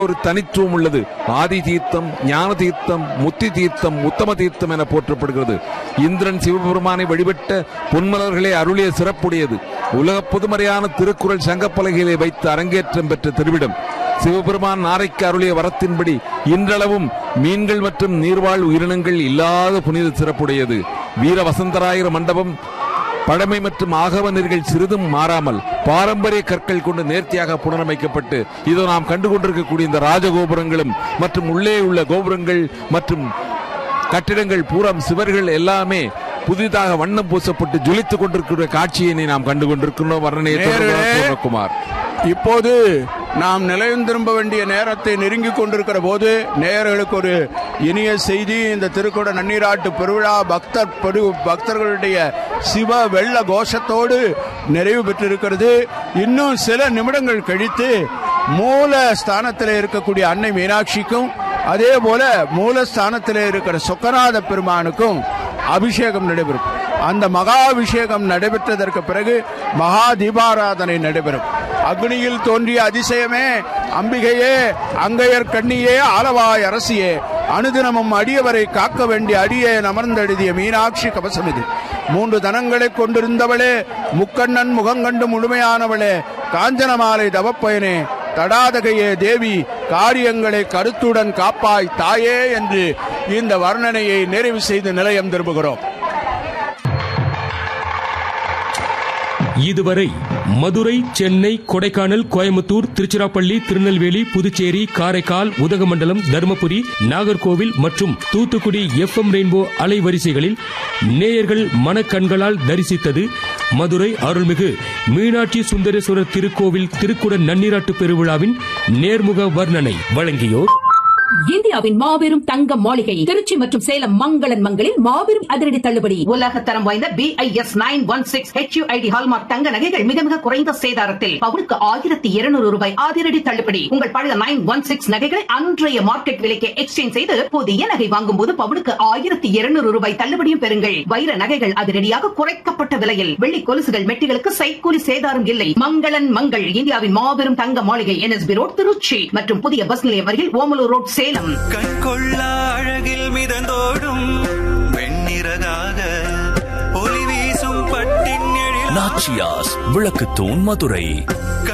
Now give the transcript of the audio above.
ஒரு தனித்துவம் உள்ளது ஆதி தீர்த்தம் ஞான தீர்த்தம் முத்தி தீர்த்தம் உத்தம தீர்த்தம் என போற்றப்படுகிறது இந்திரன் சிவபெருமானை வழிபட்ட பொன்மலர்களே அருளிய சிறப்புடையது உலக பொதுமறையான திருக்குறள் சங்கப்பலகையிலே வைத்து அரங்கேற்றம் பெற்ற திருவிடம் சிவபெருமான் நாரைக்கு அருளிய வரத்தின்படி இன்றளவும் மீன்கள் மற்றும் நீர்வாழ் உயிரினங்கள் இல்லாத புனித சிறப்புடையது வீர வசந்தராயர் மண்டபம் பழமை மற்றும் ஆகவ நெறிகள் சிறிதும் மாறாமல் பாரம்பரிய கற்கள் கொண்டு நேர்த்தியாக புனரமைக்கப்பட்டு இதோ நாம் கண்டு கொண்டிருக்கக்கூடிய இந்த ராஜகோபுரங்களும் மற்றும் உள்ளே உள்ள கோபுரங்கள் மற்றும் கட்டிடங்கள் பூரம் சுவர்கள் எல்லாமே புதிதாக வண்ணம் பூசப்பட்டு ஜொலித்துக் கொண்டிருக்கிற காட்சியினை நாம் கண்டு கொண்டிருக்கிறோம் வர்ணனை நேரே. குமார் இப்போது நாம் நிலையம் திரும்ப வேண்டிய நேரத்தை நெருங்கிக் கொண்டிருக்கிற போது நேயர்களுக்கு ஒரு இனிய செய்தி இந்த திருக்குட நன்னீராட்டு பெருவிழா பக்தர் பெரு பக்தர்களுடைய சிவ வெள்ள கோஷத்தோடு நிறைவு பெற்றிருக்கிறது இன்னும் சில நிமிடங்கள் கழித்து மூல ஸ்தானத்தில் இருக்கக்கூடிய அன்னை மீனாட்சிக்கும் அதே போல மூலஸ்தானத்தில் இருக்கிற சொக்கநாத பெருமானுக்கும் அபிஷேகம் நடைபெறும் அந்த மகா அபிஷேகம் நடைபெற்றதற்கு பிறகு மகா தீபாராதனை நடைபெறும் அக்னியில் தோன்றிய அதிசயமே அம்பிகையே அங்கையர் கண்ணியே ஆலவாய் அரசியே அனுதினமும் அடியவரை காக்க வேண்டிய அடியே அமர்ந்தெழுதிய மீனாட்சி கவசம் இது மூன்று தனங்களை கொண்டிருந்தவளே முக்கண்ணன் முகங்கண்டு முழுமையானவளே காஞ்சனமாலை தவப்பயனே தடாதகையே தேவி காரியங்களை கருத்துடன் காப்பாய் தாயே என்று இந்த வர்ணனையை நிறைவு செய்து நிலையம் திரும்புகிறோம் இதுவரை மதுரை சென்னை கொடைக்கானல் கோயம்புத்தூர் திருச்சிராப்பள்ளி திருநெல்வேலி புதுச்சேரி காரைக்கால் உதகமண்டலம் தருமபுரி நாகர்கோவில் மற்றும் தூத்துக்குடி எஃப்எம் ரெயின்போ அலைவரிசைகளில் நேயர்கள் மனக்கண்களால் தரிசித்தது மதுரை அருள்மிகு மீனாட்சி சுந்தரேஸ்வரர் திருக்கோவில் திருக்குட நன்னீராட்டு பெருவிழாவின் நேர்முக வர்ணனை வழங்கியோர் இந்தியாவின் மாபெரும் தங்க மாளிகை திருச்சி மற்றும் சேலம் மங்களன் மங்களில் மாபெரும் அதிரடி தள்ளுபடி உலக தரம் வாய்ந்த BIS nine one six HUID hallmark தங்க நகைகள் மிக மிக குறைந்த சேதாரத்தில் பவுனுக்கு ஆயிரத்தி இருநூறு ரூபாய் அதிரடி தள்ளுபடி உங்கள் பழைய நைன் ஒன் சிக்ஸ் நகைகளை அன்றைய மார்க்கெட் விலைக்கு எக்ஸ்சேஞ்ச் செய்து புதிய நகை வாங்கும் போது பவுனுக்கு ஆயிரத்தி இருநூறு ரூபாய் தள்ளுபடியும் பெறுங்கள் வைர நகைகள் அதிரடியாக குறைக்கப்பட்ட விலையில் வெள்ளி கொலுசுகள் மெட்டிகளுக்கு சைக்கூலி சேதாரம் இல்லை மங்களன் மங்கள் இந்தியாவின் மாபெரும் தங்க மாளிகை என்எஸ்பி ரோட் திருச்சி மற்றும் புதிய பஸ் நிலையம் அருகில் ஓமலூர் ரோட் சேலம் கண் கொள்ளா அழகில் மிதந்தோடும் வெண்ணிறகாக ஒளி வீசும் பட்டின் எழில் நாச்சியாஸ் விளக்குத்தூண் மதுரை